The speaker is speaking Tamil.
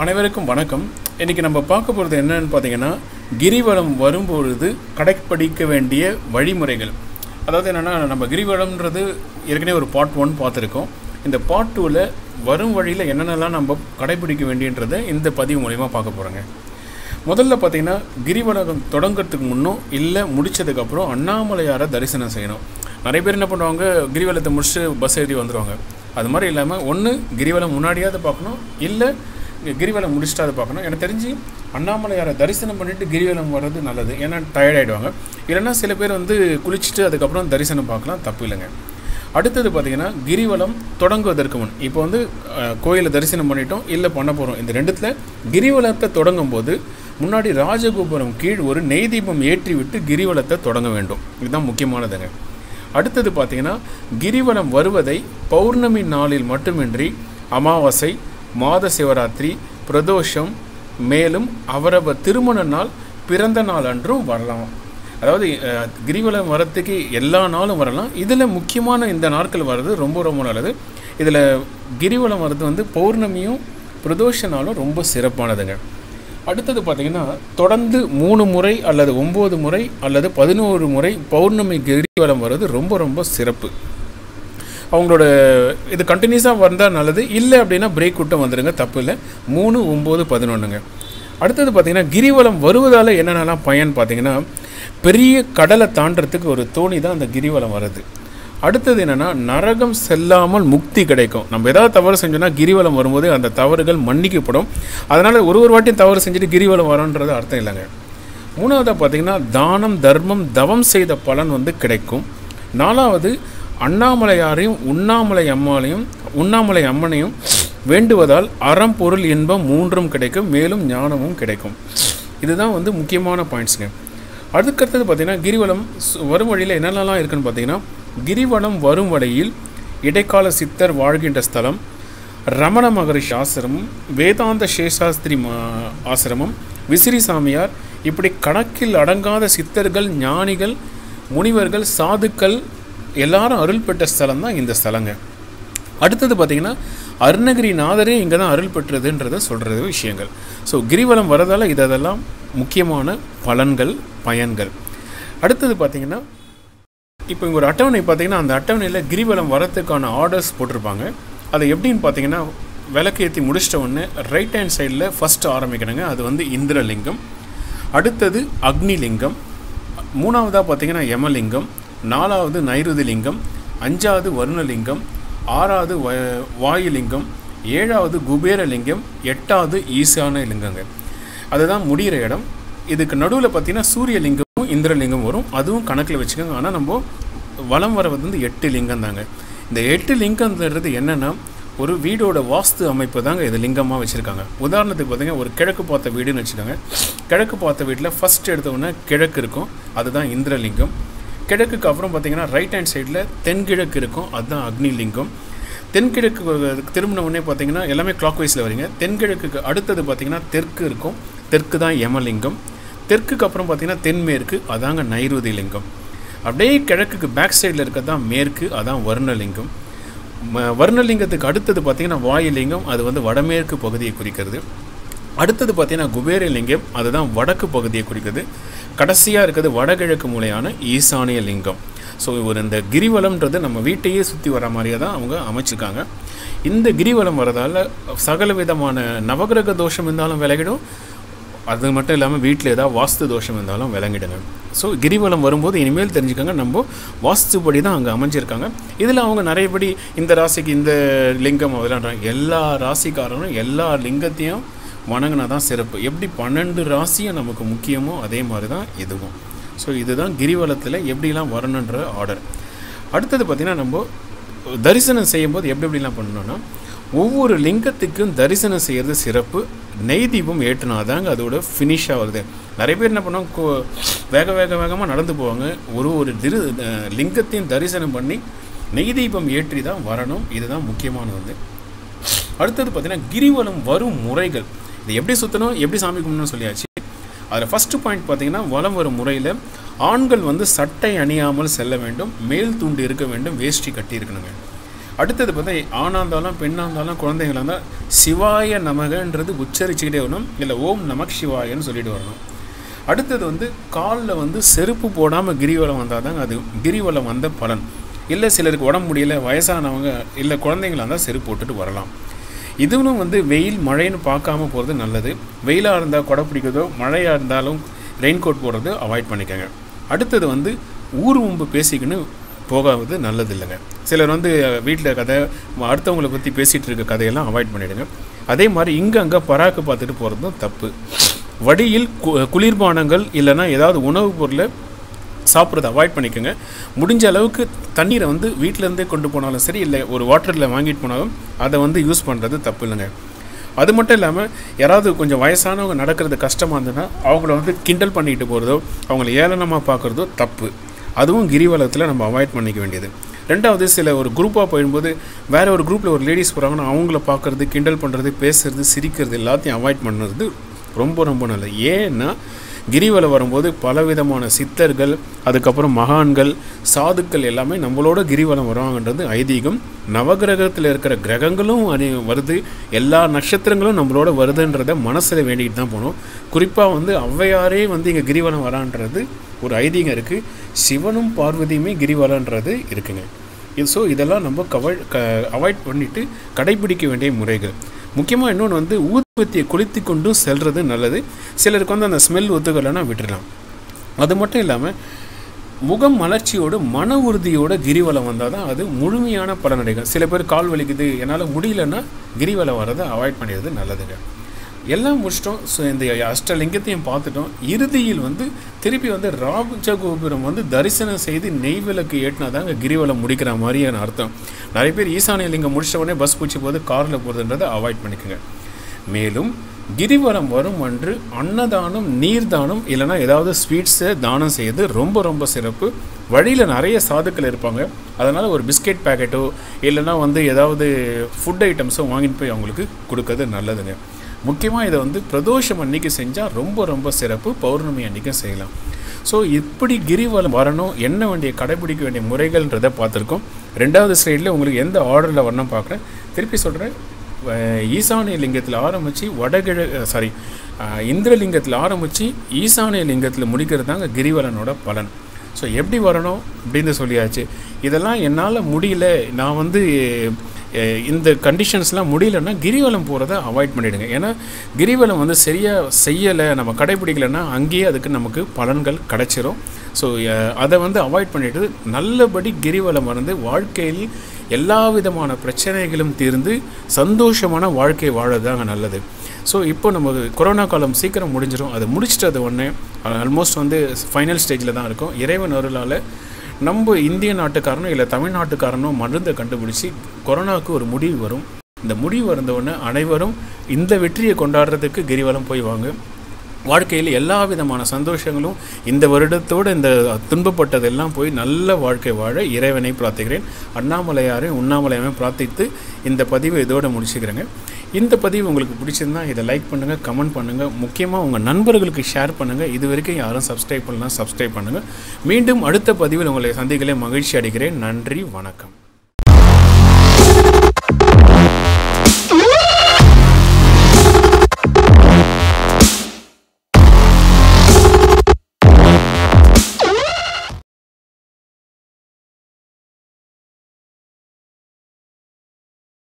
அனைவருக்கும் வணக்கம் இன்றைக்கி நம்ம பார்க்க போகிறது என்னன்னு பார்த்தீங்கன்னா கிரிவலம் வரும்பொழுது கடைப்பிடிக்க வேண்டிய வழிமுறைகள் அதாவது என்னென்னா நம்ம கிரிவலம்ன்றது ஏற்கனவே ஒரு பார்ட் ஒன் பார்த்துருக்கோம் இந்த பார்ட் டூவில் வரும் வழியில் என்னென்னலாம் நம்ம கடைப்பிடிக்க வேண்டியன்றதை இந்த பதிவு மூலிமா பார்க்க போகிறோங்க முதல்ல பார்த்தீங்கன்னா கிரிவலம் தொடங்கிறதுக்கு முன்னும் இல்லை முடிச்சதுக்கப்புறம் அண்ணாமலையாரை தரிசனம் செய்யணும் நிறைய பேர் என்ன பண்ணுவாங்க கிரிவலத்தை முடிச்சுட்டு பஸ் ஏறி வந்துடுவாங்க அது மாதிரி இல்லாமல் ஒன்று கிரிவலம் முன்னாடியாவது பார்க்கணும் இல்லை கிரிவலம் முடிச்சுட்டு அதை பார்க்கணும் எனக்கு தெரிஞ்சு அண்ணாமலையாரை தரிசனம் பண்ணிவிட்டு கிரிவலம் வர்றது நல்லது ஏன்னா டயர்ட் ஆகிடுவாங்க இல்லைன்னா சில பேர் வந்து குளிச்சுட்டு அதுக்கப்புறம் தரிசனம் பார்க்கலாம் தப்பு இல்லைங்க அடுத்தது பார்த்தீங்கன்னா கிரிவலம் தொடங்குவதற்கு முன் இப்போ வந்து கோயிலை தரிசனம் பண்ணிட்டோம் இல்லை பண்ண போகிறோம் இந்த ரெண்டுத்தில் கிரிவலத்தை தொடங்கும் போது முன்னாடி ராஜகோபுரம் கீழ் ஒரு நெய் தீபம் ஏற்றி விட்டு கிரிவலத்தை தொடங்க வேண்டும் இதுதான் முக்கியமானதுங்க அடுத்தது பார்த்தீங்கன்னா கிரிவலம் வருவதை பௌர்ணமி நாளில் மட்டுமின்றி அமாவாசை மாத சிவராத்திரி பிரதோஷம் மேலும் அவரவர் திருமண நாள் பிறந்த நாள் அன்றும் வரலாம் அதாவது அஹ், கிரிவலம் வரத்துக்கு எல்லா நாளும் வரலாம் இதில் முக்கியமான இந்த நாட்கள் வர்றது ரொம்ப ரொம்ப நல்லது இதில் கிரிவலம் வர்றது வந்து பௌர்ணமியும் பிரதோஷ நாளும் ரொம்ப சிறப்பானதுங்க அடுத்தது பார்த்தீங்கன்னா தொடர்ந்து மூணு முறை அல்லது ஒம்பது முறை அல்லது பதினோரு முறை பௌர்ணமி கிரிவலம் வர்றது ரொம்ப ரொம்ப சிறப்பு அவங்களோட இது கண்டினியூஸாக வந்தால் நல்லது இல்லை அப்படின்னா பிரேக் விட்டு வந்துடுங்க தப்பு இல்லை மூணு ஒம்பது பதினொன்றுங்க அடுத்தது பார்த்தீங்கன்னா கிரிவலம் வருவதால் என்னென்னலாம் பயன் பார்த்தீங்கன்னா பெரிய கடலை தாண்டறதுக்கு ஒரு தோணி தான் அந்த கிரிவலம் வருது அடுத்தது என்னென்னா நரகம் செல்லாமல் முக்தி கிடைக்கும் நம்ம ஏதாவது தவறு செஞ்சோன்னா கிரிவலம் வரும்போது அந்த தவறுகள் மன்னிக்கப்படும் அதனால் ஒரு ஒரு வாட்டியும் தவறு செஞ்சுட்டு கிரிவலம் வரோன்றது அர்த்தம் இல்லைங்க மூணாவதாக பார்த்தீங்கன்னா தானம் தர்மம் தவம் செய்த பலன் வந்து கிடைக்கும் நாலாவது அண்ணாமலையாரையும் உண்ணாமலை அம்மாளையும் உண்ணாமலை அம்மனையும் வேண்டுவதால் அறம் பொருள் இன்பம் மூன்றும் கிடைக்கும் மேலும் ஞானமும் கிடைக்கும் இதுதான் வந்து முக்கியமான பாயிண்ட்ஸுங்க அதுக்கடுத்தது பார்த்தீங்கன்னா கிரிவலம் சு- வரும் வழியில் என்னென்னலாம் இருக்குன்னு பார்த்தீங்கன்னா கிரிவலம் வரும் வழியில் இடைக்கால சித்தர் வாழ்கின்ற ஸ்தலம் ரமண மகரிஷி ஆசிரமம் வேதாந்த சேஷாஸ்திரி மா- ஆசிரமம் விசிறி சாமியார் இப்படி கணக்கில் அடங்காத சித்தர்கள் ஞானிகள் முனிவர்கள் சாதுக்கள் எல்லாரும் அருள் பெற்ற ஸ்தலம் தான் இந்த ஸ்தலங்க அடுத்தது பார்த்தீங்கன்னா அருணகிரிநாதரே இங்கே தான் அருள் பெற்றதுன்றதை சொல்கிறது விஷயங்கள் ஸோ கிரிவலம் வரதால் இதெல்லாம் முக்கியமான பலன்கள் பயன்கள் அடுத்தது பார்த்தீங்கன்னா இப்போ இங்கே ஒரு அட்டவணை பார்த்தீங்கன்னா அந்த அட்டவணையில் கிரிவலம் வரத்துக்கான ஆர்டர்ஸ் போட்டிருப்பாங்க அது எப்படின்னு பார்த்தீங்கன்னா விளக்கு ஏற்றி முடிச்சிட்ட உடனே ரைட் ஹேண்ட் சைடில் ஃபஸ்ட்டு ஆரம்பிக்கணுங்க அது வந்து இந்திரலிங்கம் அடுத்தது அக்னிலிங்கம் மூணாவதாக பார்த்தீங்கன்னா யமலிங்கம் நாலாவது நைருதி லிங்கம் அஞ்சாவது வருணலிங்கம் ஆறாவது வ வாயுலிங்கம் ஏழாவது குபேரலிங்கம் எட்டாவது ஈசான லிங்கங்க அதுதான் முடிகிற இடம் இதுக்கு நடுவில் பார்த்தீங்கன்னா சூரியலிங்கமும் இந்திரலிங்கம் வரும் அதுவும் கணக்கில் வச்சுக்கோங்க ஆனால் நம்ம வலம் வர வந்து எட்டு லிங்கம் தாங்க இந்த எட்டு லிங்கம்ன்றது என்னென்னா ஒரு வீடோட வாஸ்து அமைப்பு தாங்க இது லிங்கமாக வச்சுருக்காங்க உதாரணத்துக்கு பார்த்தீங்கன்னா ஒரு கிழக்கு பார்த்த வீடுன்னு வச்சுக்கோங்க கிழக்கு பார்த்த வீட்டில் ஃபஸ்ட் எடுத்தோடனே கிழக்கு இருக்கும் அதுதான் இந்திரலிங்கம் கிழக்குக்கு அப்புறம் பார்த்தீங்கன்னா ரைட் ஹேண்ட் சைடில் தென்கிழக்கு இருக்கும் அதுதான் அக்னிலிங்கம் தென்கிழக்கு திரும்பின உடனே பார்த்தீங்கன்னா எல்லாமே கிளாக் வைஸில் வரீங்க தென்கிழக்குக்கு அடுத்தது பார்த்தீங்கன்னா தெற்கு இருக்கும் தெற்கு தான் யமலிங்கம் தெற்குக்கு அப்புறம் பார்த்தீங்கன்னா தென்மேற்கு அதாங்க நைருதி லிங்கம் அப்படியே கிழக்குக்கு பேக் சைடில் இருக்கிறது தான் மேற்கு அதான் வர்ணலிங்கம் ம- வர்ணலிங்கத்துக்கு அடுத்தது பார்த்தீங்கன்னா வாயுலிங்கம் அது வந்து வடமேற்கு பகுதியை குறிக்கிறது அடுத்தது பார்த்தீங்கன்னா குபேரலிங்கம் அதுதான் வடக்கு பகுதியை குறிக்கிறது கடைசியாக இருக்கிறது வடகிழக்கு மூலையான ஈசானிய லிங்கம் ஸோ ஒரு இந்த கிரிவலம்ன்றது நம்ம வீட்டையே சுற்றி வர மாதிரியே தான் அவங்க அமைச்சிருக்காங்க இந்த கிரிவலம் வரதால் சகல விதமான நவகிரக தோஷம் இருந்தாலும் விலகிடும் அது மட்டும் இல்லாமல் வீட்டில் ஏதாவது வாஸ்து தோஷம் இருந்தாலும் விளங்கிடுங்க ஸோ கிரிவலம் வரும்போது இனிமேல் தெரிஞ்சுக்கோங்க நம்ம வாஸ்துபடி தான் அங்கே அமைஞ்சிருக்காங்க இதில் அவங்க நிறையபடி இந்த ராசிக்கு இந்த லிங்கம் விளையாடுறாங்க எல்லா ராசிக்காரரும் எல்லா லிங்கத்தையும் வணங்கினா தான் சிறப்பு எப்படி பன்னெண்டு ராசியும் நமக்கு முக்கியமோ அதே மாதிரி தான் இதுவும் ஸோ இதுதான் கிரிவலத்தில் எப்படிலாம் வரணுன்ற ஆர்டர் அடுத்தது பார்த்திங்கன்னா நம்ம தரிசனம் செய்யும்போது எப்படி எப்படிலாம் பண்ணணும்னா ஒவ்வொரு லிங்கத்துக்கும் தரிசனம் செய்கிறது சிறப்பு நெய் தீபம் ஏற்றினாதாங்க அதோட ஃபினிஷாக வருது நிறைய பேர் என்ன பண்ணுவாங்க கோ- வேக வேக வேகமாக நடந்து போவாங்க ஒரு ஒரு திரு அஹ், லிங்கத்தையும் தரிசனம் பண்ணி நெய் தீபம் ஏற்றி தான் வரணும் இதுதான் முக்கியமானது வந்து அடுத்தது பார்த்தீங்கன்னா கிரிவலம் வரும் முறைகள் இது எப்படி சுற்றணும் எப்படி சாமி கும்பிடணும்னு சொல்லியாச்சு அதில் ஃபஸ்ட்டு பாயிண்ட் பார்த்தீங்கன்னா வலம் வரும் முறையில் ஆண்கள் வந்து சட்டை அணியாமல் செல்ல வேண்டும் மேல் துண்டு இருக்க வேண்டும் வேஷ்டி கட்டி இருக்கணுங்க அடுத்தது பார்த்தா ஆணாக இருந்தாலும் பெண்ணாக இருந்தாலும் குழந்தைங்களா இருந்தால் சிவாய நமகன்றது உச்சரிச்சுக்கிட்டே வரணும் இல்லை ஓம் நமக் சிவாயன்னு சொல்லிட்டு வரணும் அடுத்தது வந்து காலில் வந்து செருப்பு போடாமல் கிரிவலம் வந்தால் தாங்க அது கிரிவலம் வந்த பலன் இல்லை சிலருக்கு உடம்பு முடியல வயசானவங்க இல்லை குழந்தைங்களா இருந்தால் செருப்பு போட்டுட்டு வரலாம் இதுவும் வந்து வெயில் மழைன்னு பார்க்காம போகிறது நல்லது வெயிலாக இருந்தால் கொடை பிடிக்கிறதோ மழையாக இருந்தாலும் ரெயின் கோட் போடுறதோ அவாய்ட் பண்ணிக்கோங்க அடுத்தது வந்து ஊர் உம்பு பேசிக்கின்னு போகாவது நல்லது இல்லைங்க சிலர் வந்து வீட்டில் கதை அடுத்தவங்களை பற்றி பேசிகிட்டு இருக்க கதையெல்லாம் அவாய்ட் பண்ணிவிடுங்க அதே மாதிரி இங்கே அங்கே பராக்கு பார்த்துட்டு போகிறதும் தப்பு வடியில் கு குளிர்பானங்கள் இல்லைன்னா ஏதாவது உணவுப் பொருளை சாப்பிட்றத அவாய்ட் பண்ணிக்கோங்க முடிஞ்ச அளவுக்கு தண்ணீரை வந்து வீட்டிலேருந்தே கொண்டு போனாலும் சரி இல்லை ஒரு வாட்டரில் வாங்கிட்டு போனாலும் அதை வந்து யூஸ் பண்ணுறது தப்பு இல்லைங்க அது மட்டும் இல்லாமல் யாராவது கொஞ்சம் வயசானவங்க நடக்கிறது கஷ்டமாக இருந்ததுன்னா அவங்கள வந்து கிண்டல் பண்ணிட்டு போகிறதோ அவங்கள ஏளனமாக பார்க்குறதோ தப்பு அதுவும் கிரிவலத்தில் நம்ம அவாய்ட் பண்ணிக்க வேண்டியது ரெண்டாவது சில ஒரு குரூப்பாக போயிடும்போது வேறு ஒரு குரூப்பில் ஒரு லேடிஸ் போகிறாங்கன்னா அவங்கள பார்க்குறது கிண்டல் பண்ணுறது பேசுறது சிரிக்கிறது எல்லாத்தையும் அவாய்ட் பண்ணுறது ரொம்ப ரொம்ப நல்லது ஏன்னா கிரிவலம் வரும்போது பலவிதமான சித்தர்கள் அதுக்கப்புறம் மகான்கள் சாதுக்கள் எல்லாமே நம்மளோட கிரிவலம் வருவாங்கன்றது ஐதீகம் நவகிரகத்தில் இருக்கிற கிரகங்களும் அணி வருது எல்லா நட்சத்திரங்களும் நம்மளோட வருதுன்றதை மனசில் வேண்டிகிட்டு தான் போகணும் குறிப்பாக வந்து ஔவையாரே வந்து இங்கே கிரிவலம் வரான்றது ஒரு ஐதீகம் இருக்குது சிவனும் பார்வதியுமே கிரிவலன்றது இருக்குங்க இது ஸோ இதெல்லாம் நம்ம கவ க அவாய்ட் பண்ணிவிட்டு கடைபிடிக்க வேண்டிய முறைகள் முக்கியமாக இன்னொன்று வந்து ஊதுபத்தியை கொளுத்தி கொண்டும் செல்வது நல்லது சிலருக்கு வந்து அந்த ஸ்மெல் ஒத்துக்கலைன்னா விட்டுடலாம் அது மட்டும் இல்லாமல் முகம் மலர்ச்சியோடு மன உறுதியோட கிரிவலம் வந்தால் தான் அது முழுமையான பலனடைகள் சில பேர் கால் வலிக்குது என்னால் முடியலன்னா கிரிவலம் வர்றதை அவாய்ட் பண்ணிடுறது நல்லதுங்க எல்லாம் முடிச்சிட்டோம் ஸோ இந்த அஷ்டலிங்கத்தையும் பார்த்துட்டோம் இறுதியில் வந்து திருப்பி வந்து ராஜகோபுரம் வந்து தரிசனம் செய்து நெய்விளக்கு ஏற்றினா தாங்க கிரிவலம் முடிக்கிற மாதிரியான அர்த்தம் நிறைய பேர் ஈசானிய லிங்கம் முடிச்ச உடனே பஸ் பிடிச்சி போது காரில் போகிறதுன்றதை அவாய்ட் பண்ணிக்கோங்க மேலும் கிரிவலம் வரும் அன்று அன்னதானம் நீர்தானம் இல்லைனா ஏதாவது ஸ்வீட்ஸை தானம் செய்யறது ரொம்ப ரொம்ப சிறப்பு வழியில் நிறைய சாதுக்கள் இருப்பாங்க அதனால் ஒரு பிஸ்கெட் பேக்கெட்டோ இல்லைனா வந்து ஏதாவது ஃபுட் ஐட்டம்ஸோ வாங்கிட்டு போய் அவங்களுக்கு கொடுக்கறது நல்லதுங்க முக்கியமாக இதை வந்து பிரதோஷம் அன்னைக்கு செஞ்சால் ரொம்ப ரொம்ப சிறப்பு பௌர்ணமி அன்றைக்கும் செய்யலாம் ஸோ இப்படி கிரிவலம் வரணும் என்ன வேண்டிய கடைபிடிக்க வேண்டிய முறைகள்ன்றதை பார்த்துருக்கோம் ரெண்டாவது ஸ்லைடில் உங்களுக்கு எந்த ஆர்டரில் வரணும் பார்க்குறேன் திருப்பி சொல்கிறேன் ஈசானிய லிங்கத்தில் ஆரம்பித்து வடகிழ சாரி இந்திரலிங்கத்தில் ஆரம்பித்து ஈசானிய லிங்கத்தில் முடிக்கிறது தாங்க கிரிவலனோட பலன் ஸோ எப்படி வரணும் அப்படின்னு சொல்லியாச்சு இதெல்லாம் என்னால் முடியல நான் வந்து இந்த கண்டிஷன்ஸ்லாம் முடியலன்னா கிரிவலம் போகிறத அவாய்ட் பண்ணிவிடுங்க ஏன்னா கிரிவலம் வந்து சரியாக செய்யலை நம்ம கடைபிடிக்கலைன்னா அங்கேயே அதுக்கு நமக்கு பலன்கள் கிடைச்சிரும் ஸோ அதை வந்து அவாய்ட் பண்ணிவிட்டு நல்லபடி கிரிவலம் வந்து வாழ்க்கையில் எல்லா விதமான பிரச்சனைகளும் தீர்ந்து சந்தோஷமான வாழ்க்கை வாழதாங்க நல்லது ஸோ இப்போ நம்ம கொரோனா காலம் சீக்கிரம் முடிஞ்சிடும் அது முடிச்சிட்டு அது ஒன்று ஆல்மோஸ்ட் வந்து ஃபைனல் ஸ்டேஜில் தான் இருக்கும் இறைவன் அருளால் நம்ம இந்திய நாட்டுக்காரனோ இல்லை தமிழ்நாட்டுக்காரனோ மருந்தை கண்டுபிடிச்சி கொரோனாவுக்கு ஒரு முடிவு வரும் இந்த முடிவு வந்தவுடனே அனைவரும் இந்த வெற்றியை கொண்டாடுறதுக்கு கிரிவலம் போய் வாங்க வாழ்க்கையில் எல்லா விதமான சந்தோஷங்களும் இந்த வருடத்தோடு இந்த துன்பப்பட்டதெல்லாம் போய் நல்ல வாழ்க்கை வாழ இறைவனை பிரார்த்திக்கிறேன் அண்ணாமலையாரையும் உண்ணாமலையாரையும் பிரார்த்தித்து இந்த பதிவை இதோடு முடிச்சுக்கிறேங்க இந்த பதிவு உங்களுக்கு பிடிச்சிருந்தா இதை லைக் பண்ணுங்கள் கமெண்ட் பண்ணுங்கள் முக்கியமாக உங்கள் நண்பர்களுக்கு ஷேர் பண்ணுங்கள் இது வரைக்கும் யாரும் சப்ஸ்கிரைப் பண்ணலாம் சப்ஸ்கிரைப் பண்ணுங்கள் மீண்டும் அடுத்த பதிவில் உங்களை சந்திக்கலே மகிழ்ச்சி அடைகிறேன் நன்றி வணக்கம்